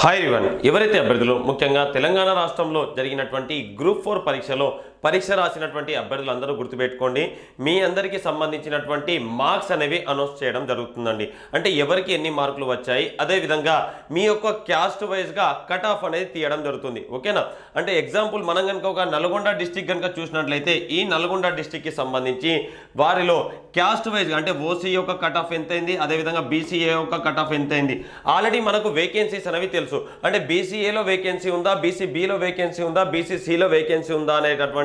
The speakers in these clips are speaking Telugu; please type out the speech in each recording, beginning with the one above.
హాయ్ ఇవన్ ఎవరైతే అభ్యర్థులు ముఖ్యంగా తెలంగాణ రాష్ట్రంలో జరిగినటువంటి గ్రూప్ ఫోర్ పరీక్షలో పరీక్ష రాసినటువంటి అభ్యర్థులు అందరూ గుర్తుపెట్టుకోండి మీ అందరికీ సంబంధించినటువంటి మార్క్స్ అనేవి అనౌన్స్ చేయడం జరుగుతుందండి అంటే ఎవరికి ఎన్ని మార్కులు వచ్చాయి అదేవిధంగా మీ యొక్క క్యాస్ట్ వైజ్గా కట్ ఆఫ్ అనేది తీయడం జరుగుతుంది ఓకేనా అంటే ఎగ్జాంపుల్ మనం కనుక ఒక నల్గొండ డిస్టిక్ కనుక చూసినట్లయితే ఈ నల్గొండ డిస్టిక్కి సంబంధించి వారిలో క్యాస్ట్ వైజ్గా అంటే ఓసీ యొక్క కట్ ఆఫ్ ఎంత అయింది అదేవిధంగా బీసీఏ యొక్క కట్ ఆఫ్ ఎంత అయింది ఆల్రెడీ మనకు వేకెన్సీస్ అనేవి తెలుసు అంటే బీసీఏలో వేకెన్సీ ఉందా బీసీబీలో వేకెన్సీ ఉందా బీసీసీలో వేకెన్సీ ఉందా అనేటటువంటి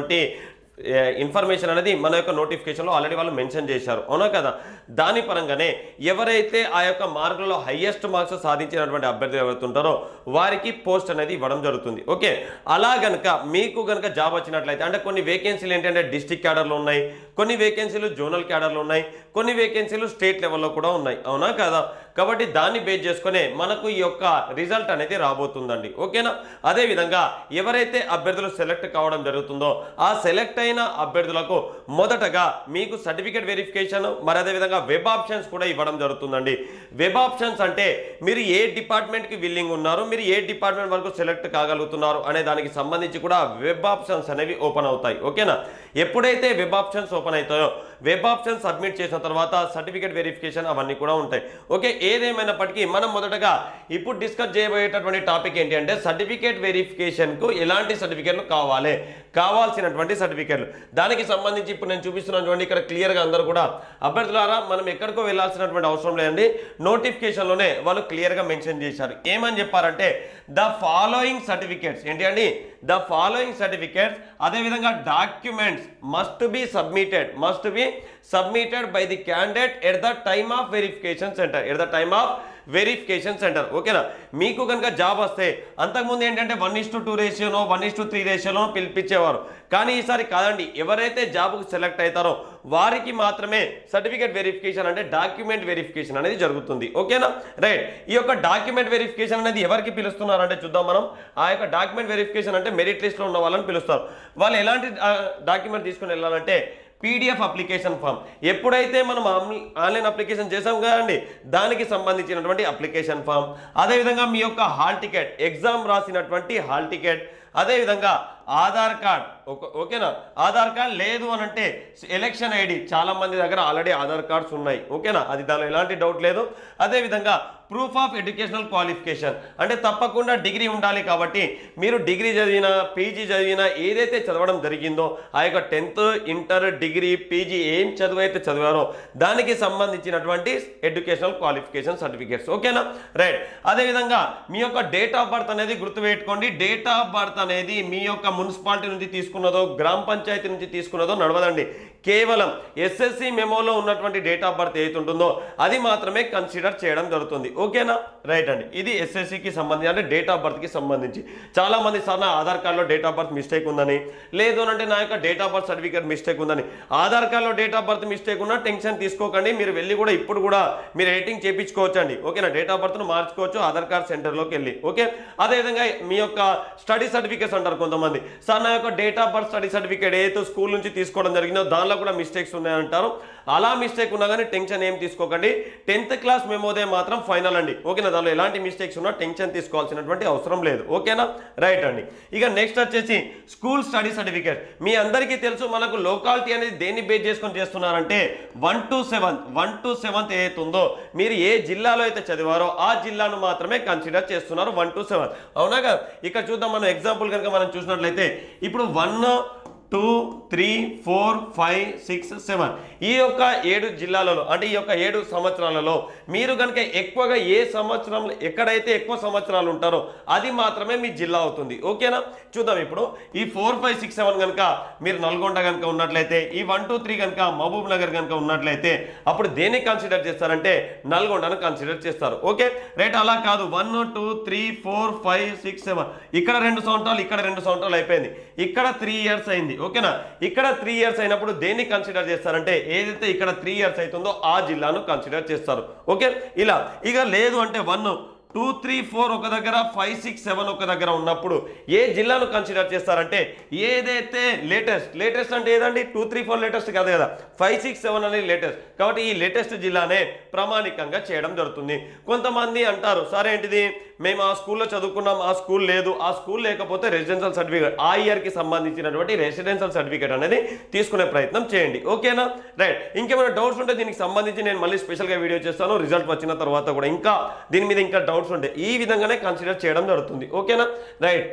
ఇన్ఫర్మేషన్ అనేది మన యొక్క నోటిఫికేషన్లో ఆల్రెడీ వాళ్ళు మెన్షన్ చేశారు అవునా కదా దాని పరంగానే ఎవరైతే ఆ యొక్క మార్కులలో హయ్యెస్ట్ మార్క్స్ సాధించినటువంటి అభ్యర్థులు ఎవరైతే ఉంటారో వారికి పోస్ట్ అనేది ఇవ్వడం జరుగుతుంది ఓకే అలా గనక మీకు గనక జాబ్ వచ్చినట్లయితే అంటే కొన్ని వేకెన్సీలు ఏంటంటే డిస్టిక్ క్యాడర్లో ఉన్నాయి కొన్ని వేకెన్సీలు జోనల్ క్యాడర్లో ఉన్నాయి కొన్ని వేకెన్సీలు స్టేట్ లెవెల్లో కూడా ఉన్నాయి అవునా కదా కాబట్టి దాన్ని బేస్ చేసుకునే మనకు ఈ యొక్క రిజల్ట్ అనేది రాబోతుందండి ఓకేనా అదేవిధంగా ఎవరైతే అభ్యర్థులు సెలెక్ట్ కావడం జరుగుతుందో ఆ సెలెక్ట్ అయిన అభ్యర్థులకు మొదటగా మీకు సర్టిఫికేట్ వెరిఫికేషన్ మరి అదేవిధంగా వెబ్ ఆప్షన్స్ కూడా ఇవ్వడం జరుగుతుందండి వెబ్ ఆప్షన్స్ అంటే మీరు ఏ డిపార్ట్మెంట్కి విల్లింగ్ ఉన్నారు మీరు ఏ డిపార్ట్మెంట్ వరకు సెలెక్ట్ కాగలుగుతున్నారు అనే దానికి సంబంధించి కూడా వెబ్ ఆప్షన్స్ అనేవి ఓపెన్ అవుతాయి ఓకేనా ఎప్పుడైతే వెబ్ ఆప్షన్స్ ఓపెన్ అవుతాయో వెబ్ ఆప్షన్ సబ్మిట్ చేసిన తర్వాత సర్టిఫికేట్ వెరిఫికేషన్ అవన్నీ కూడా ఉంటాయి ఓకే ఏదేమైనప్పటికీ మనం మొదటగా ఇప్పుడు డిస్కస్ చేయబోయేటటువంటి టాపిక్ ఏంటి అంటే సర్టిఫికేట్ వెరిఫికేషన్కు ఎలాంటి సర్టిఫికేట్లు కావాలి కావాల్సినటువంటి సర్టిఫికేట్లు దానికి సంబంధించి ఇప్పుడు నేను చూపిస్తున్నాను చూడండి ఇక్కడ క్లియర్గా అందరూ కూడా అభ్యర్థులారా మనం ఎక్కడికో వెళ్ళాల్సినటువంటి అవసరం లేదండి నోటిఫికేషన్లోనే వాళ్ళు క్లియర్గా మెన్షన్ చేశారు ఏమని చెప్పారంటే ద ఫాలోయింగ్ సర్టిఫికేట్స్ ఏంటి అండి ద ఫాలోయింగ్ సర్టిఫికేట్స్ అదేవిధంగా documents must be submitted must be submitted by the candidate at the time of verification centre at the time of verification centre ఓకేనా మీకు కనుక జాబ్ వస్తే అంతకుముందు ఏంటంటే వన్ ఇస్ టు టూ రేషియోనో వన్ ఇస్ టు త్రీ రేషియోనో పిలిపించేవారు కానీ ఈసారి కాదండి ఎవరైతే జాబ్కు సెలెక్ట్ అవుతారో వారికి మాత్రమే సర్టిఫికేట్ వెరిఫికేషన్ అంటే డాక్యుమెంట్ వెరిఫికేషన్ అనేది జరుగుతుంది ఓకేనా రైట్ ఈ యొక్క డాక్యుమెంట్ వెరిఫికేషన్ అనేది ఎవరికి పిలుస్తున్నారు అంటే చూద్దాం మనం ఆ యొక్క డాక్యుమెంట్ వెరిఫికేషన్ అంటే మెరిట్ లిస్ట్లో ఉన్న వాళ్ళని పిలుస్తారు వాళ్ళు ఎలాంటి డాక్యుమెంట్ తీసుకుని వెళ్ళాలంటే పీడిఎఫ్ అప్లికేషన్ ఫామ్ ఎప్పుడైతే మనం ఆన్లై- ఆన్లైన్ అప్లికేషన్ చేసాం కదండి దానికి సంబంధించినటువంటి అప్లికేషన్ ఫామ్ అదేవిధంగా మీ యొక్క హాల్ టికెట్ ఎగ్జామ్ రాసినటువంటి హాల్ టికెట్ అదేవిధంగా ఆధార్ కార్డ్ ఒక- ఓకేనా ఆధార్ కార్డ్ లేదు అని అంటే ఎలక్షన్ ఐడి చాలా మంది దగ్గర ఆల్రెడీ ఆధార్ కార్డ్స్ ఉన్నాయి ఓకేనా అది దానిలో ఎలాంటి డౌట్ లేదు అదేవిధంగా ప్రూఫ్ ఆఫ్ ఎడ్యుకేషనల్ క్వాలిఫికేషన్ అంటే తప్పకుండా డిగ్రీ ఉండాలి కాబట్టి మీరు డిగ్రీ చదివినా పీజీ చదివినా ఏదైతే చదవడం జరిగిందో ఆ యొక్క టెన్త్ ఇంటర్ డిగ్రీ పీజీ ఏం చదువు అయితే చదివారో దానికి సంబంధించినటువంటి ఎడ్యుకేషనల్ క్వాలిఫికేషన్ సర్టిఫికేట్స్ ఓకేనా రైట్ అదేవిధంగా మీ యొక్క డేట్ ఆఫ్ బర్త్ అనేది గుర్తుపెట్టుకోండి డేట్ ఆఫ్ బర్త్ అనేది మీ యొక్క మున్సిపాలిటీ నుంచి తీసుకున్నదో గ్రామ పంచాయతీ నుంచి తీసుకున్నదో నడవదండి కేవలం ఎస్ఎస్సి మెమోలో ఉన్నటువంటి డేట్ ఆఫ్ బర్త్ ఏదైతే ఉంటుందో అది మాత్రమే కన్సిడర్ చేయడం జరుగుతుంది ఓకేనా రైట్ అండి ఇది ఎస్ఎస్సికి సంబంధించి అంటే డేట్ ఆఫ్ బర్త్కి సంబంధించి చాలా మంది సార్ నా ఆధార్ కార్డులో డేట్ ఆఫ్ బర్త్ మిస్టేక్ ఉందని లేదు అని అంటే నా యొక్క date of birth certificate mistake ఉందని ఆధార్ కార్డులో డేట్ ఆఫ్ బర్త్ మిస్టేక్ ఉన్నా టెన్షన్ తీసుకోకండి మీరు వెళ్ళి కూడా ఇప్పుడు కూడా మీరు ఎడిటింగ్ చేయించుకోవచ్చు అండి ఓకేనా డేట్ ఆఫ్ బర్త్ను మార్చుకోవచ్చు ఆధార్ కార్డ్ సెంటర్లోకి వెళ్ళి ఓకే అదేవిధంగా మీ యొక్క స్టడీ సర్టిఫికేట్స్ అంటారు కొంతమంది సార్ నా యొక్క date of birth study certificate ఏదైతే స్కూల్ నుంచి తీసుకోవడం జరిగిందో దానిలో కూడా మిస్టేక్స్ ఉన్నాయంటారు అలా మిస్టేక్ ఉన్నా కానీ టెన్షన్ ఏం తీసుకోకండి టెన్త్ క్లాస్ మెమోదే మాత్రం ఫైనల్ అండి ఓకేనా దానిలో ఎలాంటి మిస్టేక్స్ ఉన్నా టెన్షన్ తీసుకోవాల్సినటువంటి అవసరం లేదు ఓకేనా రైట్ అండి ఇక నెక్స్ట్ వచ్చేసి స్కూల్ స్టడీ సర్టిఫికేట్ మీ అందరికీ తెలుసు మనకు లోకాలిటీ అనేది దేన్ని బేస్ చేసుకొని చేస్తున్నారంటే one to seventh one to seventh ఏదైతే ఉందో మీరు ఏ జిల్లాలో అయితే చదివారో ఆ జిల్లాను మాత్రమే కన్సిడర్ చేస్తున్నారు వన్ టు సెవెన్ అవునా కదా ఇక్కడ చూద్దాం మనం ఎగ్జాంపుల్ కనుక మనం చూసినట్లయితే ఇప్పుడు one two three four five six seven ఈ యొక్క ఏడు జిల్లాలలో అంటే ఈ యొక్క ఏడు సంవత్సరాలలో మీరు కనుక ఎక్కువగా ఏ సంవత్సరంలో ఎక్కడైతే ఎక్కువ సంవత్సరాలు ఉంటారో అది మాత్రమే మీ జిల్లా అవుతుంది ఓకేనా చూద్దాం ఇప్పుడు ఈ ఫోర్ ఫైవ్ సిక్స్ సెవెన్ కనుక మీరు నల్గొండ కనుక ఉన్నట్లయితే ఈ వన్ టూ త్రీ కనుక మహబూబ్ నగర్ కనుక ఉన్నట్లయితే అప్పుడు దేన్ని కన్సిడర్ చేస్తారంటే నల్గొండను కన్సిడర్ చేస్తారు ఓకే రైట్ అలా కాదు one two three four five six seven ఇక్కడ రెండు సంవత్సరాలు ఇక్కడ రెండు సంవత్సరాలు అయిపోయింది ఇక్కడ త్రీ ఇయర్స్ అయింది ఓకేనా ఇక్కడ త్రీ ఇయర్స్ అయినప్పుడు దేన్ని కన్సిడర్ చేస్తారంటే ఏదైతే ఇక్కడ త్రీ ఇయర్స్ అవుతుందో ఆ జిల్లాను కన్సిడర్ చేస్తారు ఓకే ఇలా ఇక లేదు అంటే వన్ టూ త్రీ ఫోర్ ఒక దగ్గర ఫైవ్ సిక్స్ సెవెన్ ఒక దగ్గర ఉన్నప్పుడు ఏ జిల్లాను కన్సిడర్ చేస్తారంటే ఏదైతే లేటెస్ట్ లేటెస్ట్ అంటే ఏదండి టూ త్రీ ఫోర్ లేటెస్ట్ కాదు కదా ఫైవ్ సిక్స్ సెవెన్ అనేది లేటెస్ట్ కాబట్టి ఈ లేటెస్ట్ జిల్లానే ప్రామాణికంగా చేయడం జరుగుతుంది కొంతమంది అంటారు సరే ఏంటిది మేము ఆ స్కూల్లో చదువుకున్నాం ఆ స్కూల్ లేదు ఆ స్కూల్ లేకపోతే రెసిడెన్షియల్ సర్టిఫికేట్ ఆ ఇయర్కి సంబంధించినటువంటి రెసిడెన్షియల్ సర్టిఫికేట్ అనేది తీసుకునే ప్రయత్నం చేయండి ఓకేనా రైట్ ఇంకేమైనా డౌట్స్ ఉంటే దీనికి సంబంధించి నేను మళ్ళీ స్పెషల్గా వీడియో చేస్తాను రిజల్ట్ వచ్చిన తర్వాత కూడా ఇంకా దీని మీద ఇంకా డౌట్స్ ఉంటే ఈ విధంగానే కన్సిడర్ చేయడం జరుగుతుంది ఓకేనా రైట్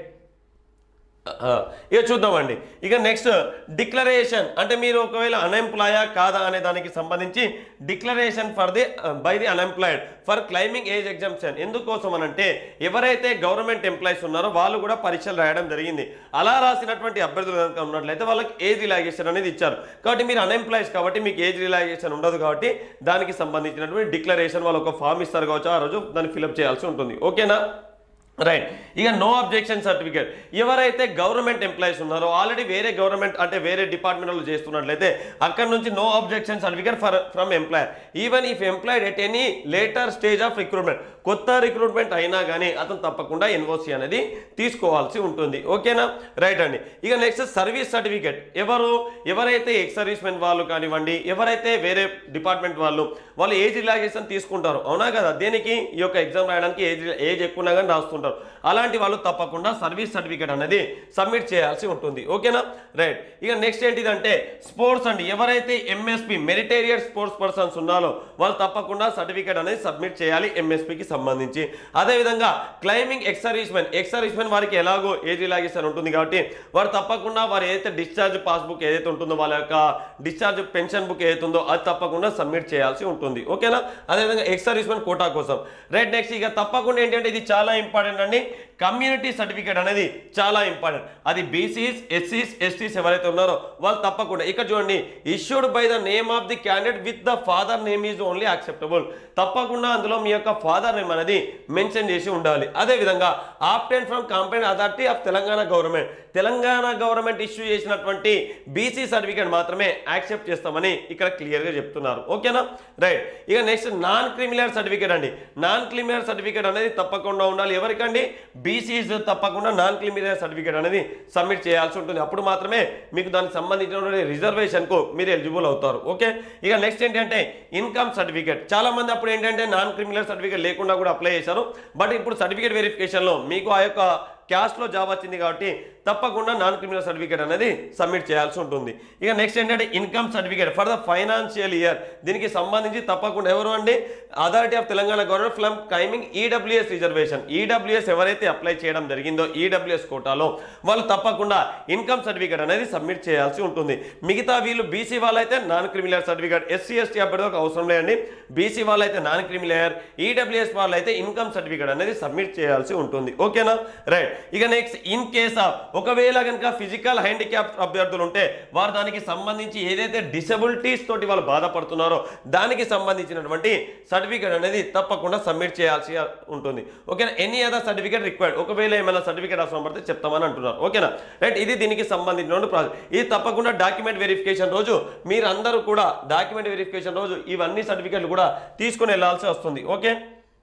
ఆ, ఇక చూద్దామండి ఇక నెక్స్ట్ డిక్లరేషన్ అంటే మీరు ఒకవేళ అన్ఎంప్లాయా కాదా అనే దానికి సంబంధించి declaration for the by the unemployed for claiming age exemption ఎందుకోసం అనంటే ఎవరైతే గవర్నమెంట్ ఎంప్లాయీస్ ఉన్నారో వాళ్ళు కూడా పరీక్షలు రాయడం జరిగింది అలా రాసినటువంటి అభ్యర్థులు కనుక ఉన్నట్లయితే వాళ్ళకి ఏజ్ రిలాక్సేషన్ అనేది ఇచ్చారు కాబట్టి మీరు అన్ఎంప్లాయీస్ కాబట్టి మీకు ఏజ్ రిలాక్సేషన్ ఉండదు కాబట్టి దానికి సంబంధించినటువంటి డిక్లరేషన్ వాళ్ళు ఒక ఫామ్ ఇస్తారు కావచ్చు ఆ రోజు దాన్ని ఫిలప్ చేయాల్సి ఉంటుంది ఓకేనా రైట్ ఇక నో అబ్జెక్షన్ సర్టిఫికేట్ ఎవరైతే గవర్నమెంట్ ఎంప్లాయీస్ ఉన్నారో ఆల్రెడీ వేరే గవర్నమెంట్ అంటే వేరే డిపార్ట్మెంట్లో చేస్తున్నట్లయితే అక్కడ నుంచి no objection certificate for from employer even if employed at any later stage of recruitment కొత్త రిక్రూట్మెంట్ అయినా కానీ అతను తప్పకుండా ఎన్ఓసి అనేది తీసుకోవాల్సి ఉంటుంది ఓకేనా రైట్ అండి ఇక నెక్స్ట్ సర్వీస్ సర్టిఫికేట్ ఎవరు ఎవరైతే ఎక్స్ సర్వీస్ మెన్ వాళ్ళు కానివ్వండి ఎవరైతే వేరే డిపార్ట్మెంట్ వాళ్ళు వాళ్ళు ఏజ్ రిలాక్సేషన్ తీసుకుంటారు అవునా కదా దేనికి ఈ యొక్క ఎగ్జామ్ రాయడానికి ఏజ్ ఏజ్ ఎక్కువ ఉన్నా కానీ రాస్తుంటారు అలాంటి వాళ్ళు తప్పకుండా సర్వీస్ సర్టిఫికేట్ అనేది సబ్మిట్ చేయాల్సి ఉంటుంది ఓకేనా రైట్ ఇక నెక్స్ట్ ఏంటిదంటే స్పోర్ట్స్ అండి ఎవరైతే ఎంఎస్పి మెరిటేరియర్ స్పోర్ట్స్ పర్సన్స్ ఉన్నారో వాళ్ళు తప్పకుండా సర్టిఫికేట్ అనేది సబ్మిట్ చేయాలి ఎంఎస్పికి సంబంధించి అదేవిధంగా claiming ex servicemen ex servicemen వారికి ఎలాగో ఏజ్ రిలాక్సేషన్ ఉంటుంది కాబట్టి వారు తప్పకుండా వారు ఏదైతే డిశ్చార్జ్ పాస్బుక్ ఏదైతే ఉంటుందో వాళ్ళ యొక్క డిశ్చార్జ్ పెన్షన్ బుక్ ఏదైతే ఉందో అది తప్పకుండా సబ్మిట్ చేయాల్సి ఉంటుంది ఓకేనా అదేవిధంగా ఎక్స్ సర్వీస్మెన్ కోటా కోసం రైట్ నెక్స్ట్ ఇక తప్పకుండా ఏంటంటే ఇది చాలా ఇంపార్టెంట్ అండి కమ్యూనిటీ సర్టిఫికేట్ అనేది చాలా ఇంపార్టెంట్ అది బీసీస్ ఎస్సీస్ ఎస్టీస్ ఎవరైతే ఉన్నారో వాళ్ళు తప్పకుండా ఇక్కడ చూడండి issued by the name of the candidate with the father name is only acceptable తప్పకుండా అందులో మీ యొక్క ఫాదర్ నేమ్ అనేది మెన్షన్ చేసి ఉండాలి అదేవిధంగా obtain from competent authority of Telangana government Telangana government issue చేసినటువంటి బీసీ సర్టిఫికేట్ మాత్రమే యాక్సెప్ట్ చేస్తామని ఇక్కడ క్లియర్గా చెప్తున్నారు ఓకేనా రైట్ ఇక నెక్స్ట్ నాన్ క్రిమినల్ సర్టిఫికేట్ అండి నాన్ క్రిమినల్ సర్టిఫికేట్ అనేది తప్పకుండా ఉండాలి ఎవరికండి బీసీస్ తప్పకుండా నాన్ క్రిమినల్ సర్టిఫికేట్ అనేది సబ్మిట్ చేయాల్సి ఉంటుంది అప్పుడు మాత్రమే మీకు దానికి సంబంధించినటువంటి రిజర్వేషన్కు మీరు ఎలిజిబుల్ అవుతారు ఓకే ఇక నెక్స్ట్ ఏంటంటే ఇన్కమ్ సర్టిఫికేట్ చాలా మంది అప్పుడు ఏంటంటే నాన్ క్రిమినల్ సర్టిఫికేట్ లేకుండా కూడా అప్లై చేశారు బట్ ఇప్పుడు సర్టిఫికేట్ వెరిఫికేషన్లో మీకు ఆ యొక్క క్యాస్ట్లో జాబ్ వచ్చింది కాబట్టి తప్పకుండా నాన్ క్రిమినల్ సర్టిఫికేట్ అనేది సబ్మిట్ చేయాల్సి ఉంటుంది ఇక నెక్స్ట్ ఏంటంటే income certificate for the financial year దీనికి సంబంధించి తప్పకుండా ఎవరు అండి authority of Telangana government from claiming EWS reservation EWS ఎవరైతే అప్లై చేయడం జరిగిందో ఈడబ్ల్యూఎస్ కోటాలో వాళ్ళు తప్పకుండా ఇన్కమ్ సర్టిఫికేట్ అనేది సబ్మిట్ చేయాల్సి ఉంటుంది మిగతా వీళ్ళు బీసీ వాళ్ళైతే non criminal certificate SC ST అభ్యర్థులకు అవసరం లేదండి బీసీ వాళ్ళైతే నాన్ క్రిమినల్ ఈడబ్ల్యూఎస్ వాళ్ళైతే ఇన్కమ్ సర్టిఫికేట్ అనేది సబ్మిట్ చేయాల్సి ఉంటుంది ఓకేనా రైట్ ఇక నెక్స్ట్ ఇన్ కేస్ ఆఫ్ ఒకవేళ కనుక ఫిజికల్ హ్యాండిక్యాప్ అభ్యర్థులు ఉంటే వారు దానికి సంబంధించి ఏదైతే డిసబిలిటీస్ తోటి వాళ్ళు బాధపడుతున్నారో దానికి సంబంధించినటువంటి సర్టిఫికేట్ అనేది తప్పకుండా సబ్మిట్ చేయాల్సి ఉంటుంది ఓకేనా ఎనీ అదర్ సర్టిఫికేట్ రిక్వైర్డ్ ఒకవేళ ఏమైనా సర్టిఫికేట్ అవసరం పడితే చెప్తామని అంటున్నారు ఓకేనా రైట్ ఇది దీనికి సంబంధించిన ప్రాసెస్ ఇది తప్పకుండా డాక్యుమెంట్ వెరిఫికేషన్ రోజు మీరు అందరూ కూడా డాక్యుమెంట్ వెరిఫికేషన్ రోజు ఇవన్నీ సర్టిఫికేట్లు కూడా తీసుకుని వెళ్ళాల్సి వస్తుంది ఓకే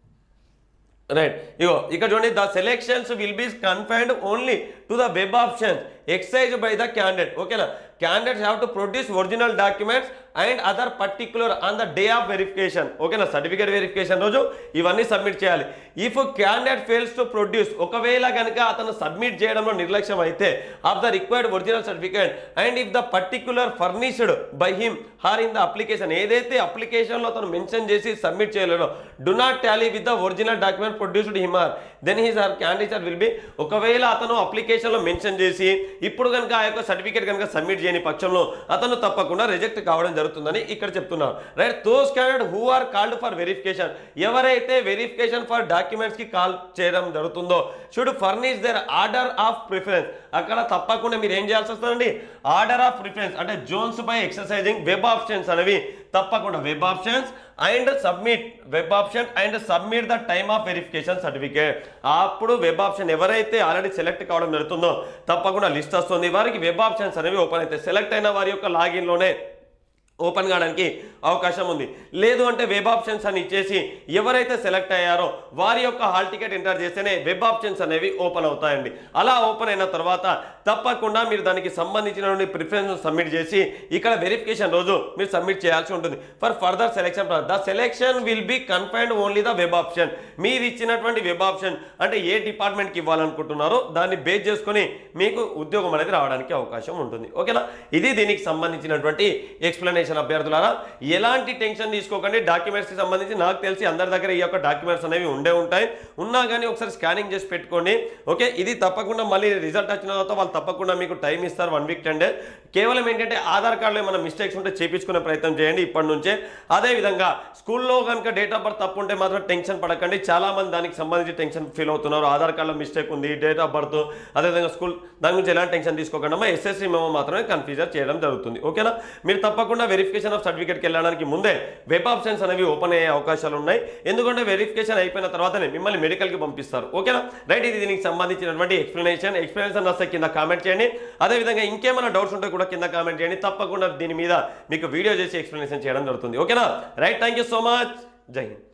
రైట్ ఇగో ఇక్కడ చూడండి the selections will be confined only to the web options exercise by the candidate ఓకేనా candidates have to produce original documents and other particular on the day of verification ఓకేనా సర్టిఫికేట్ వెరిఫికేషన్ రోజు ఇవన్నీ సబ్మిట్ చేయాలి if candidate fails to produce ఒకవేళ కనుక అతను సబ్మిట్ చేయడంలో నిర్లక్ష్యం అయితే of the required original certificate and if the particular furnished by him her in the application ఏదైతే అప్లికేషన్లో అతను మెన్షన్ చేసి సబ్మిట్ చేయలేడో do not tally with the original document produced him or then his or candidate will be ఒకవేళ అతను అప్లికేషన్లో మెన్షన్ చేసి ఇప్పుడు కనుక ఆ యొక్క సర్టిఫికేట్ కనుక సబ్మిట్ చేయని పక్షంలో అతను తప్పకుండా రిజెక్ట్ కావడం జరుగుతుందని ఇక్కడ చెప్తున్నారు right those candidate who are called for verification ఎవరైతే వెరిఫికేషన్ ఫర్ డాక్యుమెంట్స్ కి కాల్ చేయడం జరుగుతుందో should furnish their order of preference అక్కడ తప్పకుండా మీరు ఏం చేయాల్సి వస్తుందండి ఆర్డర్ ఆఫ్ ప్రిఫరెన్స్ అంటే zones by exercising web options అనేవి తప్పకుండా web options and submit web option and submit the time of verification certificate అప్పుడు వెబ్ ఆప్షన్ ఎవరైతే ఆల్రెడీ సెలెక్ట్ కావడం జరుగుతుందో తప్పకుండా లిస్ట్ వస్తుంది వారికి వెబ్ ఆప్షన్స్ అనేవి ఓపెన్ అవుతాయి సెలెక్ట్ అయిన వారి యొక్క లాగిన్లోనే ఓపెన్ కావడానికి అవకాశం ఉంది లేదు అంటే వెబ్ ఆప్షన్స్ అని ఇచ్చేసి ఎవరైతే సెలెక్ట్ అయ్యారో వారి యొక్క హాల్ టికెట్ ఎంటర్ చేస్తేనే వెబ్ ఆప్షన్స్ అనేవి ఓపెన్ అవుతాయండి అలా ఓపెన్ అయిన తర్వాత తప్పకుండా మీరు దానికి సంబంధించిన ప్రిఫరెన్స్ సబ్మిట్ చేసి ఇక్కడ వెరిఫికేషన్ రోజు మీరు సబ్మిట్ చేయాల్సి ఉంటుంది for further selection the selection will be confined only the web option మీరు ఇచ్చినటువంటి వెబ్ ఆప్షన్ అంటే ఏ డిపార్ట్మెంట్కి ఇవ్వాలనుకుంటున్నారో దాన్ని బేస్ చేసుకొని మీకు ఉద్యోగం అనేది రావడానికి అవకాశం ఉంటుంది ఓకేనా ఇది దీనికి సంబంధించినటువంటి ఎక్స్ప్లెనేషన్ అభ్యర్థులారా ఎలాంటి టెన్షన్ తీసుకోకండి డాక్యుమెంట్స్కి సంబంధించి నాకు తెలిసి అందరి దగ్గర ఈ యొక్క డాక్యుమెంట్స్ అనేవి ఉండే ఉంటాయి ఉన్నా కానీ ఒకసారి స్కానింగ్ చేసి పెట్టుకోండి ఓకే ఇది తప్పకుండా మళ్ళీ రిజల్ట్ వచ్చిన తర్వాత వాళ్ళు తప్పకుండా మీకు టైం ఇస్తారు వన్ వీక్ టెన్ డే కేవలం ఏంటంటే ఆధార్ కార్డులో ఏమైనా మిస్టేక్స్ ఉంటే చేపించుకునే ప్రయత్నం చేయండి ఇప్పటి నుంచే అదేవిధంగా స్కూల్లో కనుక డేట్ ఆఫ్ బర్త్ తప్పు ఉంటే మాత్రం టెన్షన్ పడకండి చాలా మంది దానికి సంబంధించి టెన్షన్ ఫీల్ అవుతున్నారు ఆధార్ కార్డులో మిస్టేక్ ఉంది డేట్ ఆఫ్ బర్త్ అదేవిధంగా స్కూల్ దాని గురించి ఎలాంటి టెన్షన్ తీసుకోకుండా ఎస్ఎస్సీ మేము మాత్రమే కన్ఫ్యూజర్ చేయడం జరుగుతుంది ఓకేనా మీరు తప్పకుండా వెరిఫికేషన్ ఆఫ్ సర్టిఫికేట్కి వెళ్ళడానికి ముందే వెబ్ ఆప్షన్స్ అనేవి ఓపెన్ అయ్యే అవకాశాలు ఉన్నాయి ఎందుకంటే వెరిఫికేషన్ అయిపోయిన తర్వాతనే మిమ్మల్ని మెడికల్కి పంపిస్తారు ఓకేనా రైట్ ఇది దీనికి సంబంధించినటువంటి ఎక్స్ప్లెనేషన్ ఎక్స్ప్లెనేషన్ వస్తే కింద కామెంట్ చేయండి అదేవిధంగా ఇంకేమైనా డౌట్స్ ఉంటే కూడా కింద కామెంట్ చేయండి తప్పకుండా దీని మీద మీకు వీడియో చేసి ఎక్స్ప్లెనేషన్ చేయడం జరుగుతుంది ఓకేనా right thank you so much జై హింద్